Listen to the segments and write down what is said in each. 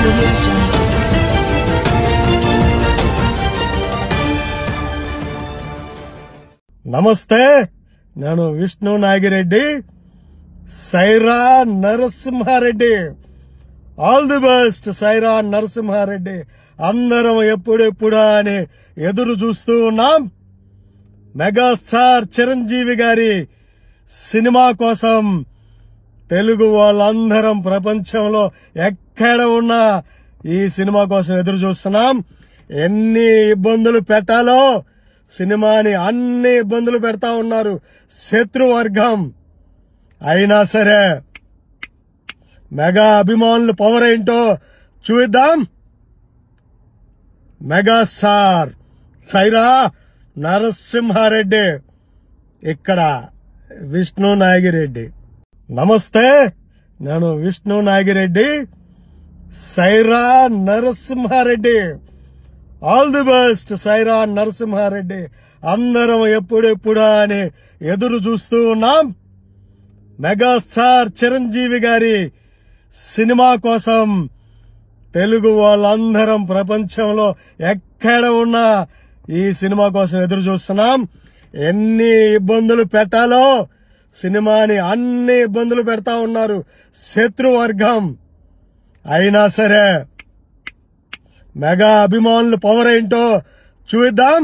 audio jungle. నమస్తే నేను Vishnu Nagireddy Sye Raa Narasimha Reddy all the best Sye Raa Narasimha Reddy అందరం ఎప్పుడెప్పుడా అని ఎదురు చూస్తూ ఉన్నాం మెగాస్టార్ చిరంజీవి గారి సినిమా కోసం తెలుగు వాళ్ళందరం ప్రపంచంలో ఎక్కడ ఉన్నా ఈ సినిమా కోసం ఎదురు చూస్తున్నాం ఎన్ని ఇబ్బందులు పెట్టాలో సినిమాని అన్ని ఇబ్బందులు పెడతా ఉన్నారు శత్రువర్గం అయినా సరే మెగా అభిమానులు పవర్ ఏంటో చూద్దాం మెగాస్టార్ సైరా నరసింహారెడ్డి ఇక్కడ విష్ణు నాగిరెడ్డి నమస్తే నేను Vishnu Nagireddy Sye Raa Narasimha Reddy all the best Sye Raa Narasimha Reddy అందరం ఎప్పుడెప్పుడా అని ఎదురు చూస్తూ ఉన్నాం మెగాస్టార్ చిరంజీవి గారి సినిమా కోసం తెలుగు వాళ్ళందరం ప్రపంచంలో ఎక్కడ ఉన్నా ఈ సినిమా కోసం ఎదురు చూస్తున్నాం ఎన్ని ఇబ్బందులు పెట్టాలో సినిమాని అన్ని ఇబ్బందులు పెడతా ఉన్నారు శత్రువర్గం అయినా సరే మెగా అభిమానులు పవర్ ఏంటో చూద్దాం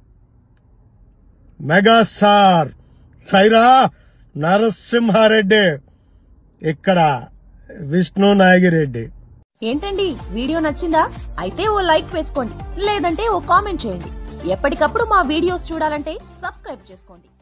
మెగాస్టార్ సైరా నరసింహారెడ్డి ఇక్కడ విష్ణు నాగిరెడ్డి ఏంటండి వీడియో నచ్చిందా అయితే ఓ లైక్ వేసుకోండి లేదంటే ఓ కామెంట్ చేయండి ఎప్పటికప్పుడు మా వీడియోస్ చూడాలంటే సబ్స్క్రైబ్ చేసుకోండి